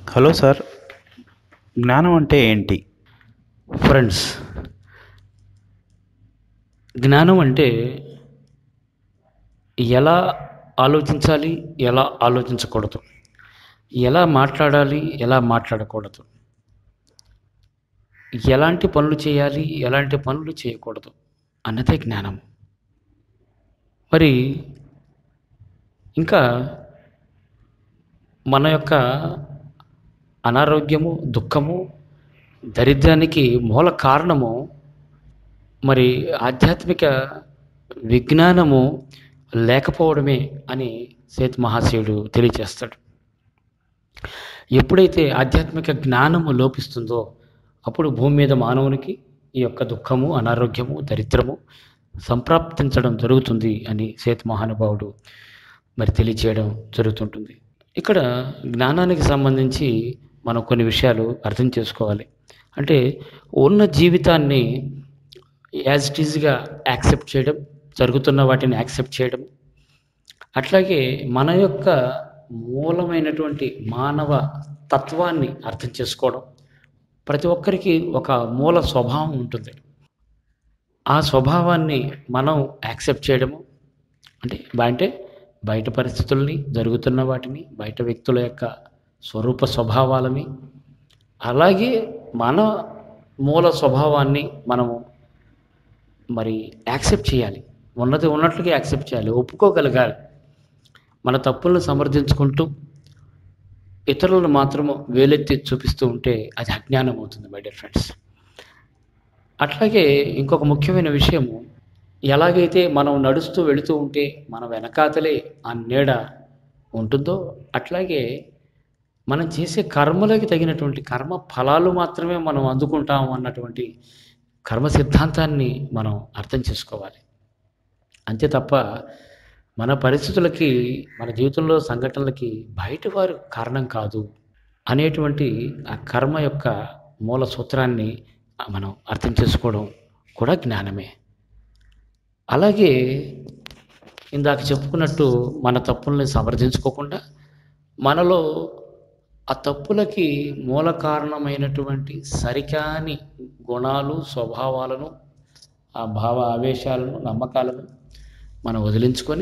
hello sir జ్ఞానం అంటే ఏంటి ఫ్రెండ్స్ జ్ఞానం అంటే ఎలా ఆలోచించాలి ఎలా ఆలోచించకూడదు ఎలా మాట్లాడాలి ఎలా మాట్లాడకూడదు ఎలాంటి పనులు చేయాలి ఎలాంటి పనులు చేయకూడదు అన్నదే జ్ఞానం మరి ఇంకా మన యొక్క అనారోగ్యము దుఃఖము దరిద్రానికి మూల కారణము మరి ఆధ్యాత్మిక విజ్ఞానము లేకపోవడమే అని సేత్ మహాశయుడు తెలియజేస్తాడు ఎప్పుడైతే ఆధ్యాత్మిక జ్ఞానము లోపిస్తుందో అప్పుడు భూమి మీద మానవునికి ఈ యొక్క దుఃఖము అనారోగ్యము దరిద్రము సంప్రాప్తించడం జరుగుతుంది అని సేత్ మహానుభావుడు మరి తెలియచేయడం జరుగుతుంటుంది ఇక్కడ జ్ఞానానికి సంబంధించి మనం కొన్ని విషయాలు అర్థం చేసుకోవాలి అంటే ఉన్న జీవితాన్ని యాజ్ ఇట్ ఈజ్గా యాక్సెప్ట్ చేయడం జరుగుతున్న వాటిని యాక్సెప్ట్ చేయడం అట్లాగే మన యొక్క మూలమైనటువంటి మానవ తత్వాన్ని అర్థం చేసుకోవడం ప్రతి ఒక్కరికి ఒక మూల స్వభావం ఉంటుంది ఆ స్వభావాన్ని మనం యాక్సెప్ట్ చేయడము అంటే బా- అంటే బయట పరిస్థితుల్ని జరుగుతున్న వాటిని బయట వ్యక్తుల యొక్క స్వరూప స్వభావాలని అలాగే మన మూల స్వభావాన్ని మనము మరి యాక్సెప్ట్ చేయాలి ఉన్నది ఉన్నట్లుగా యాక్సెప్ట్ చేయాలి ఒప్పుకోగలగాలి మన తప్పులను సమర్థించుకుంటూ ఇతరులను మాత్రము వేలెత్తి చూపిస్తూ ఉంటే అది అజ్ఞానం అవుతుంది మై డియర్ ఫ్రెండ్స్ అట్లాగే ఇంకొక ముఖ్యమైన విషయము ఎలాగైతే మనం నడుస్తూ వెళుతూ ఉంటే మన వెనకాతలే ఆ నీడ ఉంటుందో అట్లాగే మనం చేసే కర్మలకి తగినటువంటి కర్మ ఫలాలు మాత్రమే మనం అందుకుంటాం అన్నటువంటి కర్మ సిద్ధాంతాన్ని మనం అర్థం చేసుకోవాలి అంతే తప్ప మన పరిస్థితులకి మన జీవితంలో సంఘటనలకి బయట వారు కారణం కాదు అనేటువంటి ఆ కర్మ యొక్క మూల సూత్రాన్ని మనం అర్థం చేసుకోవడం కూడా జ్ఞానమే అలాగే ఇందాక చెప్పుకున్నట్టు మన తప్పుల్ని సమర్థించుకోకుండా మనలో ఆ తప్పులకి మూల కారణమైనటువంటి సరికాని గుణాలు స్వభావాలను ఆ భావ ఆవేశాలను నమ్మకాలను మనం వదిలించుకొని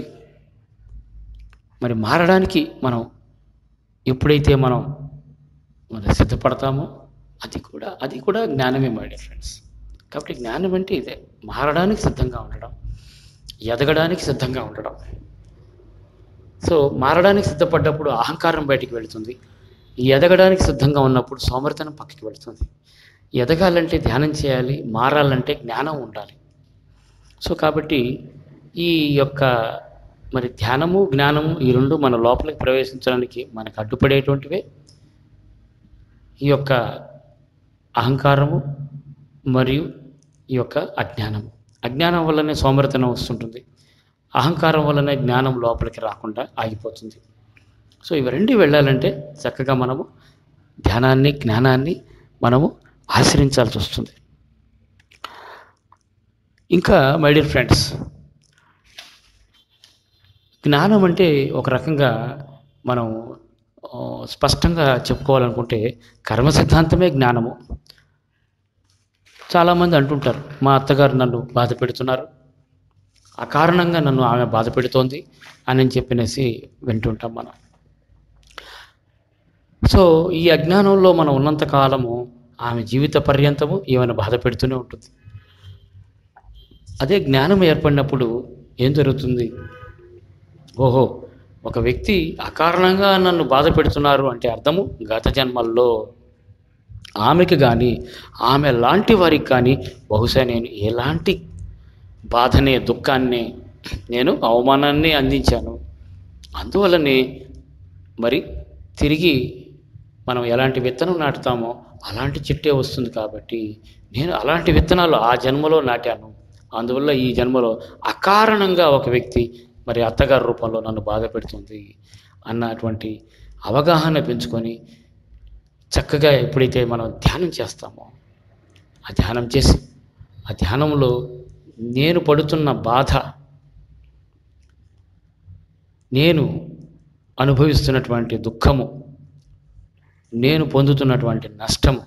మరి మారడానికి మనం ఎప్పుడైతే మనం మరి సిద్ధపడతామో అది కూడా అది కూడా జ్ఞానమే మై డియర్ ఫ్రెండ్స్ కాబట్టి జ్ఞానం అంటే ఇదే మారడానికి సిద్ధంగా ఉండడం ఎదగడానికి సిద్ధంగా ఉండడం సో మారడానికి సిద్ధపడ్డప్పుడు అహంకారం బయటికి వెళుతుంది ఎదగడానికి సిద్ధంగా ఉన్నప్పుడు సోమరితనం పక్కకి వెళుతుంది ఎదగాలంటే ధ్యానం చేయాలి మారాలంటే జ్ఞానం ఉండాలి సో కాబట్టి ఈ యొక్క మరి ధ్యానము జ్ఞానము ఈ రెండు మన లోపలికి ప్రవేశించడానికి మనకు అడ్డుపడేటువంటివే ఈ యొక్క అహంకారము మరియు ఈ యొక్క అజ్ఞానము అజ్ఞానం వల్లనే సోమరితనం వస్తుంటుంది అహంకారం వల్లనే జ్ఞానం లోపలికి రాకుండా ఆగిపోతుంది సో ఇవి రెండు వెళ్ళాలంటే చక్కగా మనము ధ్యానాన్ని జ్ఞానాన్ని మనము ఆశ్రయించాల్సి వస్తుంది ఇంకా మై డియర్ ఫ్రెండ్స్ జ్ఞానం అంటే ఒక రకంగా మనం ఆ, స్పష్టంగా చెప్పుకోవాలనుకుంటే కర్మ సిద్ధాంతమే జ్ఞానము చాలామంది అంటుంటారు మా అత్తగారు నన్ను బాధ పెడుతున్నారు అకారణంగా నన్ను ఆమె బాధ పెడుతోంది అని చెప్పినేసి వింటుంటాం మనం సో ఈ అజ్ఞానంలో మనం ఉన్నంత కాలము ఆమె జీవిత పర్యంతము ఈమెను బాధ పెడుతూనే ఉంటుంది అదే జ్ఞానం ఏర్పడినప్పుడు ఏం జరుగుతుంది ఓహో ఒక వ్యక్తి అకారణంగా నన్ను బాధ పెడుతున్నారు అంటే అర్థము గత జన్మల్లో ఆమెకి కానీ ఆమె లాంటి వారికి కానీ బహుశా నేను ఎలాంటి బాధనే దుఃఖాన్ని నేను అవమానాన్ని అందించాను అందువల్లనే మరి తిరిగి మనం ఎలాంటి విత్తనం నాటుతామో అలాంటి చెట్టే వస్తుంది కాబట్టి నేను అలాంటి విత్తనాలు ఆ జన్మలో నాటాను అందువల్ల ఈ జన్మలో అకారణంగా ఒక వ్యక్తి మరి అత్తగారి రూపంలో నన్ను బాధ పెడుతుంది అన్నటువంటి అవగాహన పెంచుకొని చక్కగా ఎప్పుడైతే మనం ధ్యానం చేస్తామో ఆ ధ్యానం చేసి ఆ ధ్యానంలో నేను పడుతున్న బాధ నేను అనుభవిస్తున్నటువంటి దుఃఖము నేను పొందుతున్నటువంటి నష్టం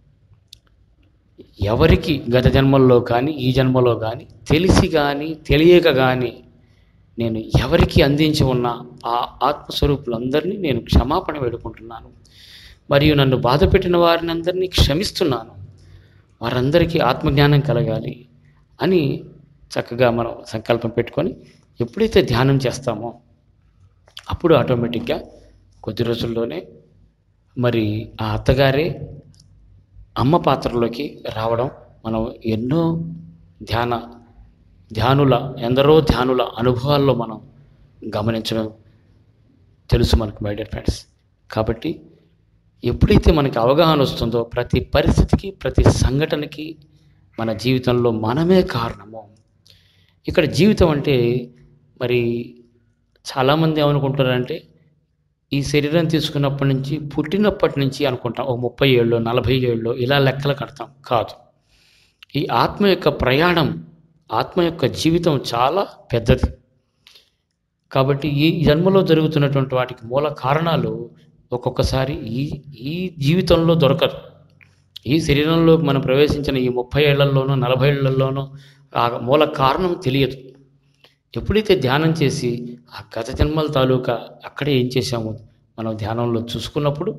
ఎవరికి గత జన్మల్లో కానీ ఈ జన్మలో కానీ తెలిసి కానీ తెలియక కానీ నేను ఎవరికి అందించి ఉన్న ఆ ఆత్మస్వరూపులందరినీ నేను క్షమాపణ వేడుకుంటున్నాను మరియు నన్ను బాధ పెట్టిన వారిని అందరినీ క్షమిస్తున్నాను వారందరికీ ఆత్మజ్ఞానం కలగాలి అని చక్కగా మనం సంకల్పం పెట్టుకొని ఎప్పుడైతే ధ్యానం చేస్తామో అప్పుడు ఆటోమేటిక్గా కొద్ది రోజుల్లోనే మరి ఆ అత్తగారే అమ్మ పాత్రలోకి రావడం మనం ఎన్నో ధ్యాన ధ్యానుల ఎందరో ధ్యానుల అనుభవాల్లో మనం గమనించడం తెలుసు మనకు మై డియర్ ఫ్రెండ్స్ కాబట్టి ఎప్పుడైతే మనకి అవగాహన వస్తుందో ప్రతి పరిస్థితికి ప్రతి సంఘటనకి మన జీవితంలో మనమే కారణము ఇక్కడ జీవితం అంటే మరి చాలామంది ఏమనుకుంటారంటే ఈ శరీరం తీసుకున్నప్పటి నుంచి పుట్టినప్పటి నుంచి అనుకుంటాం ఓ ముప్పై ఏళ్ళు నలభై ఏళ్ళు ఇలా లెక్కలు కడతాం కాదు ఈ ఆత్మ యొక్క ప్రయాణం ఆత్మ యొక్క జీవితం చాలా పెద్దది కాబట్టి ఈ జన్మలో జరుగుతున్నటువంటి వాటికి మూల కారణాలు ఒక్కొక్కసారి ఈ ఈ జీవితంలో దొరకదు ఈ శరీరంలో మనం ప్రవేశించిన ఈ ముప్పై ఏళ్లలోనో నలభై ఏళ్లలోనో ఆ మూల కారణం తెలియదు ఎప్పుడైతే ధ్యానం చేసి ఆ గత జన్మల తాలూకా అక్కడే ఏం చేశాము మనం ధ్యానంలో చూసుకున్నప్పుడు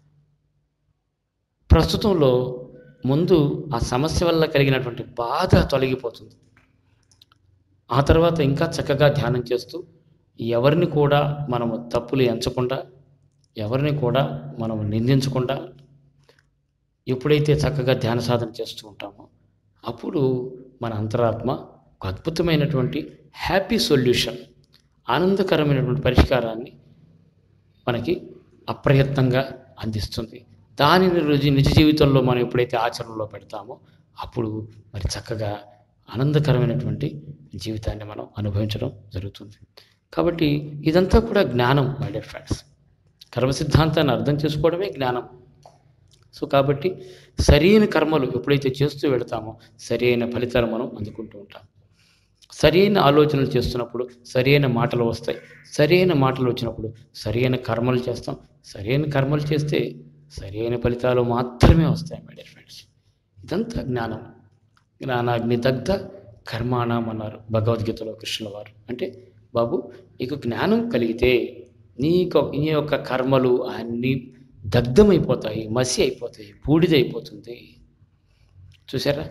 ప్రస్తుతంలో ముందు ఆ సమస్య వల్ల కలిగినటువంటి బాధ తొలగిపోతుంది ఆ తర్వాత ఇంకా చక్కగా ధ్యానం చేస్తూ ఎవరిని కూడా మనము తప్పులు ఎంచకుండా ఎవరిని కూడా మనం నిందించకుండా ఎప్పుడైతే చక్కగా ధ్యాన సాధన చేస్తూ ఉంటామో అప్పుడు మన అంతరాత్మ ఒక అద్భుతమైనటువంటి హ్యాపీ సొల్యూషన్ ఆనందకరమైనటువంటి పరిష్కారాన్ని మనకి అప్రయత్నంగా అందిస్తుంది దానిని రుజి నిజ జీవితంలో మనం ఎప్పుడైతే ఆచరణలో పెడతామో అప్పుడు మరి చక్కగా ఆనందకరమైనటువంటి జీవితాన్ని మనం అనుభవించడం జరుగుతుంది కాబట్టి ఇదంతా కూడా జ్ఞానం మై డియర్ ఫ్రెండ్స్ కర్మ సిద్ధాంతాన్ని అర్థం చేసుకోవడమే జ్ఞానం సో కాబట్టి సరైన కర్మలు ఎప్పుడైతే చేస్తూ వెళతామో సరైన ఫలితాలు మనం అందుకుంటూ ఉంటాం సరైన ఆలోచనలు చేస్తున్నప్పుడు సరైన మాటలు వస్తాయి సరైన మాటలు వచ్చినప్పుడు సరైన కర్మలు చేస్తాం సరైన కర్మలు చేస్తే సరైన ఫలితాలు మాత్రమే వస్తాయి మై డియర్ ఫ్రెండ్స్ ఇదంతా జ్ఞానం జ్ఞానాగ్ని దగ్ధ కర్మాణం అన్నారు భగవద్గీతలో కృష్ణుల వారు అంటే బాబు నీకు జ్ఞానం కలిగితే నీకు నీ యొక్క కర్మలు అన్నీ దగ్ధమైపోతాయి మసి అయిపోతాయి బూడిదైపోతుంది చూసారా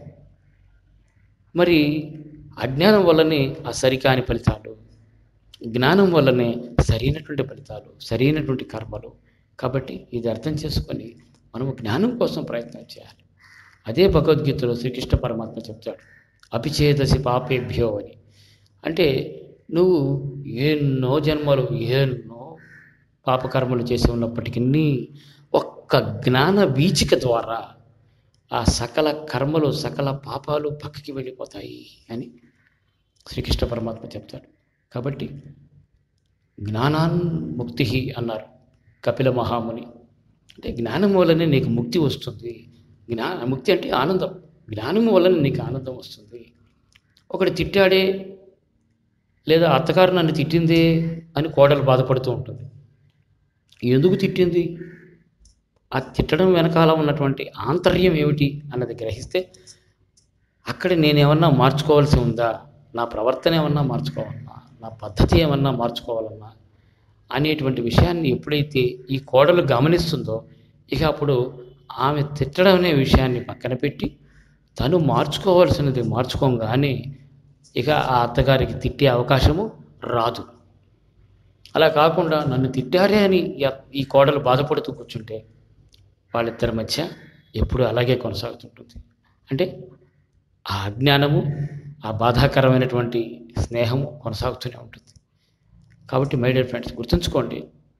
మరి అజ్ఞానం వల్లనే ఆ సరికాని ఫలితాలు జ్ఞానం వల్లనే సరైనటువంటి ఫలితాలు సరైనటువంటి కర్మలు కాబట్టి ఇది అర్థం చేసుకొని మనము జ్ఞానం కోసం ప్రయత్నం చేయాలి అదే భగవద్గీతలో శ్రీకృష్ణ పరమాత్మ చెప్తాడు అపిచేదసి పాపేభ్యో అని అంటే నువ్వు ఎన్నో జన్మలు ఎన్నో పాపకర్మలు చేసి ఉన్నప్పటికీ ఒక్క జ్ఞాన వీచిక ద్వారా ఆ సకల కర్మలు సకల పాపాలు పక్కకి వెళ్ళిపోతాయి అని శ్రీకృష్ణ పరమాత్మ చెప్తాడు కాబట్టి జ్ఞానాన్ ముక్తి అన్నారు కపిల మహాముని అంటే జ్ఞానం వల్లనే నీకు ముక్తి వస్తుంది జ్ఞా ముక్తి అంటే ఆనందం జ్ఞానం వల్లనే నీకు ఆనందం వస్తుంది ఒకటి తిట్టాడే లేదా అత్తగారు నన్ను తిట్టిందే అని కోడలు బాధపడుతూ ఉంటుంది ఎందుకు తిట్టింది ఆ తిట్టడం వెనకాల ఉన్నటువంటి ఆంతర్యం ఏమిటి అన్నది గ్రహిస్తే అక్కడ నేను ఏమన్నా మార్చుకోవాల్సి ఉందా నా ప్రవర్తన ఏమన్నా మార్చుకోవాలన్నా నా పద్ధతి ఏమన్నా మార్చుకోవాలన్నా అనేటువంటి విషయాన్ని ఎప్పుడైతే ఈ కోడలు గమనిస్తుందో ఇక అప్పుడు ఆమె తిట్టడం అనే విషయాన్ని పక్కన పెట్టి తను మార్చుకోవాల్సినది మార్చుకోగానే ఇక ఆ అత్తగారికి తిట్టే అవకాశము రాదు అలా కాకుండా నన్ను తిట్టారే అని ఈ- ఈ కోడలు బాధపడుతూ కూర్చుంటే వాళ్ళిద్దరి మధ్య ఎప్పుడూ అలాగే కొనసాగుతుంటుంది అంటే ఆ అజ్ఞానము ఆ బాధాకరమైనటువంటి స్నేహము కొనసాగుతూనే ఉంటుంది కాబట్టి మై డియర్ ఫ్రెండ్స్ గుర్తుంచుకోండి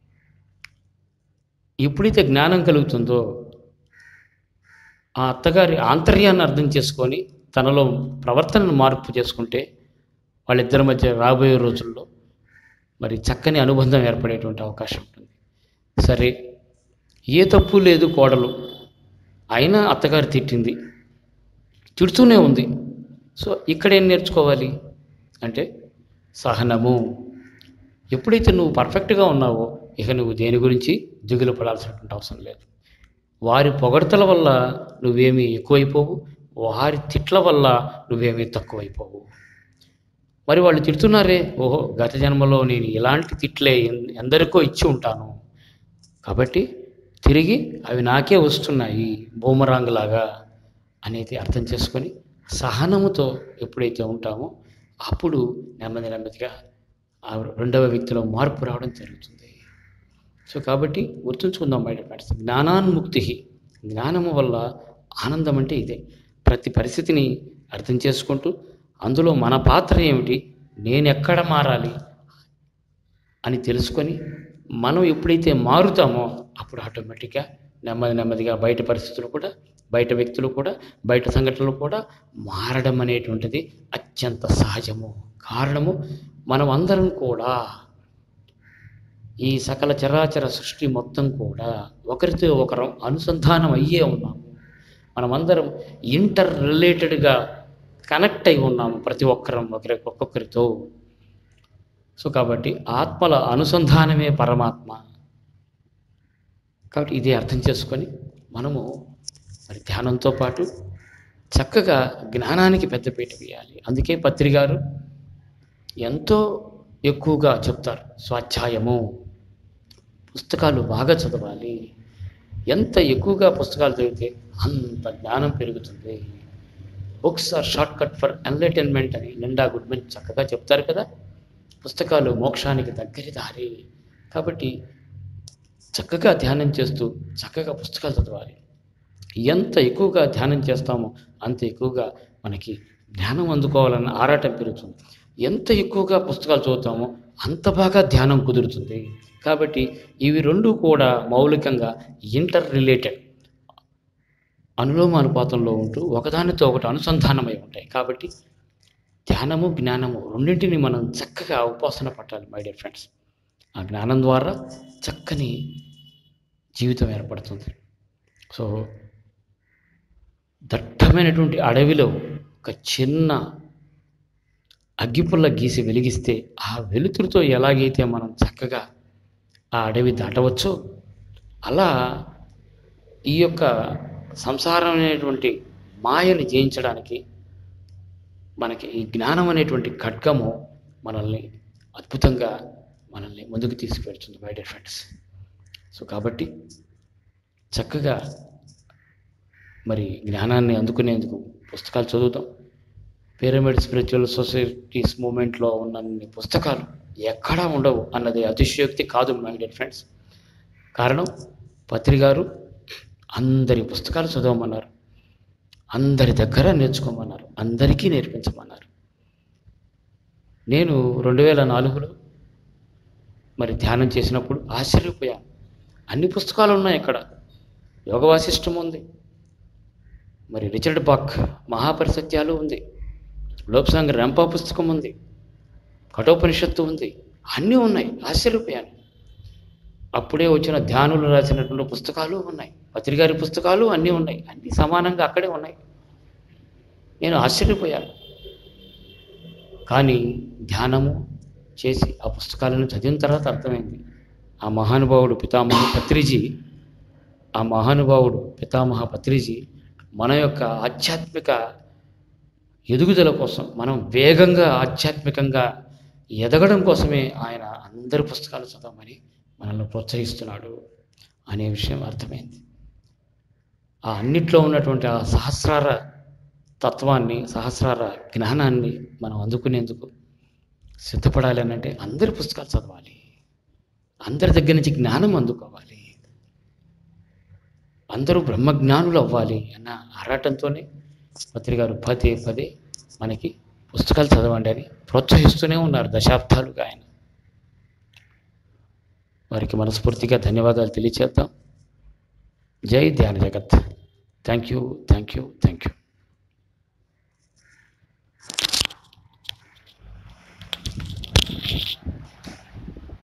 ఎప్పుడైతే జ్ఞానం కలుగుతుందో ఆ అత్తగారి ఆంతర్యాన్ని అర్థం చేసుకొని తనలో ప్రవర్తనను మార్పు చేసుకుంటే వాళ్ళిద్దరి మధ్య రాబోయే రోజుల్లో మరి చక్కని అనుబంధం ఏర్పడేటువంటి అవకాశం ఉంటుంది సరే ఏ తప్పు లేదు కోడలు అయినా అత్తగారు తిట్టింది తిడుతూనే ఉంది సో ఇక్కడ ఏం నేర్చుకోవాలి అంటే సహనము ఎప్పుడైతే నువ్వు పర్ఫెక్ట్గా ఉన్నావో ఇక నువ్వు దేని గురించి దిగులు పడాల్సినటువంటి అవసరం లేదు వారి పొగడ్తల వల్ల నువ్వేమీ ఎక్కువైపోవు వారి తిట్ల వల్ల నువ్వేమీ తక్కువైపోవు మరి వాళ్ళు తిడుతున్నారే ఓహో గత జన్మలో నేను ఇలాంటి తిట్లే ఎన్- ఎందరికో ఇచ్చి ఉంటాను కాబట్టి తిరిగి అవి నాకే వస్తున్నాయి బూమరాంగ్ లాగా అనేది అర్థం చేసుకొని సహనముతో ఎప్పుడైతే ఉంటామో అప్పుడు నెమ్మది నెమ్మదిగా ఆ రెండవ వ్యక్తిలో మార్పు రావడం జరుగుతుంది సో కాబట్టి గుర్తుంచుకుందాం బయట ఫ్రెండ్స్ జ్ఞానాన్ముక్తి జ్ఞానము వల్ల ఆనందం అంటే ఇదే ప్రతి పరిస్థితిని అర్థం చేసుకుంటూ అందులో మన పాత్ర ఏమిటి నేను ఎక్కడ మారాలి అని తెలుసుకొని మనం ఎప్పుడైతే మారుతామో అప్పుడు ఆటోమేటిక్గా నెమ్మది నెమ్మదిగా బయట పరిస్థితులు కూడా బయట వ్యక్తులు కూడా బయట సంఘటనలు కూడా మారడం అనేటువంటిది అత్యంత సహజము కారణము మనం అందరం కూడా ఈ సకల చరాచర సృష్టి మొత్తం కూడా ఒకరితో ఒకరం అనుసంధానం అయ్యే ఉన్నాము మనమందరం ఇంటర్ రిలేటెడ్గా కనెక్ట్ అయి ఉన్నాము ప్రతి ఒక్కరం ఒకరి ఒక్కొక్కరితో సో కాబట్టి ఆత్మల అనుసంధానమే పరమాత్మ కాబట్టి ఇదే అర్థం చేసుకొని మనము మరి ధ్యానంతో పాటు చక్కగా జ్ఞానానికి పెద్దపీట వేయాలి అందుకే పత్రి గారు ఎంతో ఎక్కువగా చెప్తారు స్వాధ్యాయము పుస్తకాలు బాగా చదవాలి ఎంత ఎక్కువగా పుస్తకాలు చదివితే అంత జ్ఞానం పెరుగుతుంది books are shortcut for enlightenment అని నిండా గుడ్మెన్ చక్కగా చెప్తారు కదా పుస్తకాలు మోక్షానికి దగ్గరి దారి కాబట్టి చక్కగా ధ్యానం చేస్తూ చక్కగా పుస్తకాలు చదవాలి ఎంత ఎక్కువగా ధ్యానం చేస్తామో అంత ఎక్కువగా మనకి జ్ఞానం అందుకోవాలన్న ఆరాటం పెరుగుతుంది ఎంత ఎక్కువగా పుస్తకాలు చదువుతామో అంత బాగా ధ్యానం కుదురుతుంది కాబట్టి ఇవి రెండు కూడా మౌలికంగా ఇంటర్ రిలేటెడ్ అనులోమ అనుపాతంలో ఉంటూ ఒకదానితో ఒకటి అనుసంధానమై ఉంటాయి కాబట్టి ధ్యానము జ్ఞానము రెండింటిని మనం చక్కగా ఉపాసన పట్టాలి మై డియర్ ఫ్రెండ్స్ ఆ జ్ఞానం ద్వారా చక్కని జీవితం ఏర్పడుతుంది సో దట్టమైనటువంటి అడవిలో ఒక చిన్న అగ్గిపుల్ల గీసి వెలిగిస్తే ఆ వెలుతురుతో ఎలాగైతే మనం చక్కగా ఆ అడవి దాటవచ్చో అలా ఈ యొక్క సంసారం అనేటువంటి మాయని జయించడానికి మనకి ఈ జ్ఞానం అనేటువంటి ఖడ్గము మనల్ని అద్భుతంగా మనల్ని ముందుకు తీసుకువెళ్తుంది మై డియర్ ఫ్రెండ్స్ సో కాబట్టి చక్కగా మరి జ్ఞానాన్ని అందుకునేందుకు పుస్తకాలు చదువుతాం పిరమిడ్ స్పిరిచువల్ సొసైటీస్ మూమెంట్లో ఉన్నన్ని పుస్తకాలు ఎక్కడా ఉండవు అన్నది అతిశయోక్తి కాదు మై డియర్ ఫ్రెండ్స్ కారణం పత్రి గారు అందరి పుస్తకాలు చదవమన్నారు అందరి దగ్గర నేర్చుకోమన్నారు అందరికీ నేర్పించమన్నారు నేను రెండు వేల నాలుగులో మరి ధ్యానం చేసినప్పుడు ఆశ్చర్యపోయాను అన్ని పుస్తకాలు ఉన్నాయి ఇక్కడ యోగ వాసిష్టం ఉంది మరి రిచర్డ్ బాక్ మహాపరిసత్యాలు ఉంది లోక్సాంగ్ రంపా పుస్తకం ఉంది కఠోపనిషత్తు ఉంది అన్నీ ఉన్నాయి ఆశ్చర్యపోయాను అప్పుడే వచ్చిన ధ్యానులు రాసినటువంటి పుస్తకాలు ఉన్నాయి పత్రికారి పుస్తకాలు అన్నీ ఉన్నాయి అన్నీ సమానంగా అక్కడే ఉన్నాయి నేను ఆశ్చర్యపోయాను కానీ ధ్యానము చేసి ఆ పుస్తకాలను చదివిన తర్వాత అర్థమైంది ఆ మహానుభావుడు పితామహ పత్రిజీ ఆ మహానుభావుడు పితామహ పత్రిజీ మన యొక్క ఆధ్యాత్మిక ఎదుగుదల కోసం మనం వేగంగా ఆధ్యాత్మికంగా ఎదగడం కోసమే ఆయన అందరి పుస్తకాలు చదవమని మనల్ని ప్రోత్సహిస్తున్నాడు అనే విషయం అర్థమైంది ఆ అన్నిట్లో ఉన్నటువంటి ఆ సహస్రార తత్వాన్ని సహస్రార జ్ఞానాన్ని మనం అందుకునేందుకు సిద్ధపడాలి అని అంటే అందరి పుస్తకాలు చదవాలి అందరి దగ్గర నుంచి జ్ఞానం అందుకోవాలి అందరూ బ్రహ్మజ్ఞానులు అవ్వాలి అన్న ఆరాటంతోనే పత్రి గారు పదే పదే మనకి పుస్తకాలు చదవండి అని ప్రోత్సహిస్తూనే ఉన్నారు దశాబ్దాలుగా ఆయన వారికి మనస్ఫూర్తిగా ధన్యవాదాలు తెలియచేద్దాం Jai Dhyana Jagat thank you thank you thank you